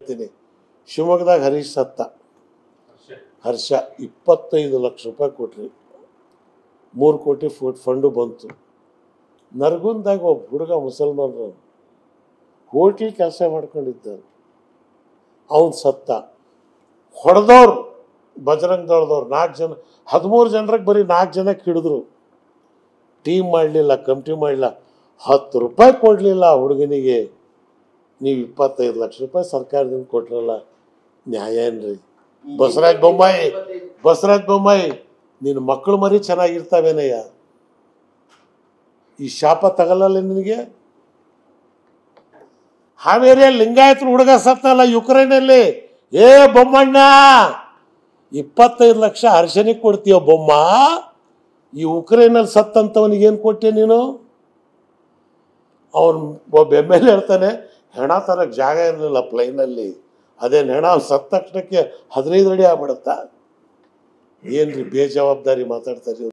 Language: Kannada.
ಹೇಳ್ತೀನಿ ಶಿವಮೊಗ್ಗದಾಗ ಹರೀಶ್ ಸತ್ತ ಹರ್ಷ ಇಪ್ಪತ್ತೈದು ಲಕ್ಷ ರೂಪಾಯಿ ಕೊಟ್ರಿ ಮೂರು ಕೋಟಿ ಫುಡ್ ಫಂಡು ಬಂತು ನರಗುಂದಾಗ ಒಬ್ಬ ಹುಡುಗ ಮುಸಲ್ಮಾನರು ಹೋಟ್ಲ್ ಕೆಲಸ ಮಾಡ್ಕೊಂಡಿದ್ದಾನೆ ಅವನು ಸತ್ತ ಹೊಡೆದವ್ರು ಬಜರಂಗ್ ದಳದವ್ರು ನಾಲ್ಕು ಜನ ಹದಿಮೂರು ಜನರಿಗೆ ಬರೀ ನಾಲ್ಕು ಜನಕ್ಕೆ ಹಿಡಿದ್ರು ಟೀಮ್ ಮಾಡಲಿಲ್ಲ ಕಮಿಟಿ ಮಾಡಲಿಲ್ಲ ಹತ್ತು ರೂಪಾಯಿ ಕೊಡಲಿಲ್ಲ ಆ ಹುಡುಗನಿಗೆ ನೀವು ಇಪ್ಪತ್ತೈದು ಲಕ್ಷ ರೂಪಾಯಿ ಸರ್ಕಾರದಿಂದ ಕೊಟ್ರಲ್ಲ ನ್ಯಾಯ ಏನ್ರಿ ಬಸವರಾಜ್ ಬೊಮ್ಮಾಯಿ ಬಸವರಾಜ್ ಬೊಮ್ಮಾಯಿ ನಿನ್ನ ಮಕ್ಕಳು ಮರಿ ಚೆನ್ನಾಗಿರ್ತಾವೇನಯ್ಯ ಈ ಶಾಪ ತಗಲ್ಲಲ್ಲ ನಿನಗೆ ಹಾವೇರಿಯ ಲಿಂಗಾಯತರು ಹುಡುಗ ಸತ್ತಲ್ಲ ಯುಕ್ರೇನಲ್ಲಿ ಏ ಬೊಮ್ಮಣ್ಣ ಇಪ್ಪತ್ತೈದು ಲಕ್ಷ ಹರ್ಷನಿಗೆ ಕೊಡ್ತೀಯ ಬೊಮ್ಮ ಈ ಉಕ್ರೇನಲ್ಲಿ ಸತ್ತಂತವನಿಗೆ ಏನು ಕೊಟ್ಟೆ ನೀನು ಅವನು ಒಬ್ಬ ಎಮ್ ಎಲ್ ಎ ಹೇಳ್ತಾನೆ ಹೆಣ ತರಕ್ಕೆ ಜಾಗ ಇರಲಿಲ್ಲ ಪ್ಲೈನಲ್ಲಿ ಅದೇನು ಹೆಣ ಅವ್ನು ಸತ್ತ ತಕ್ಷಣಕ್ಕೆ ಹದಿನೈದು ಅಡಿ ಆಗ್ಬಿಡುತ್ತಾ ಏನ್ರಿ ಬೇಜವಾಬ್ದಾರಿ ಮಾತಾಡ್ತಾರೆ ಇವ್ರು?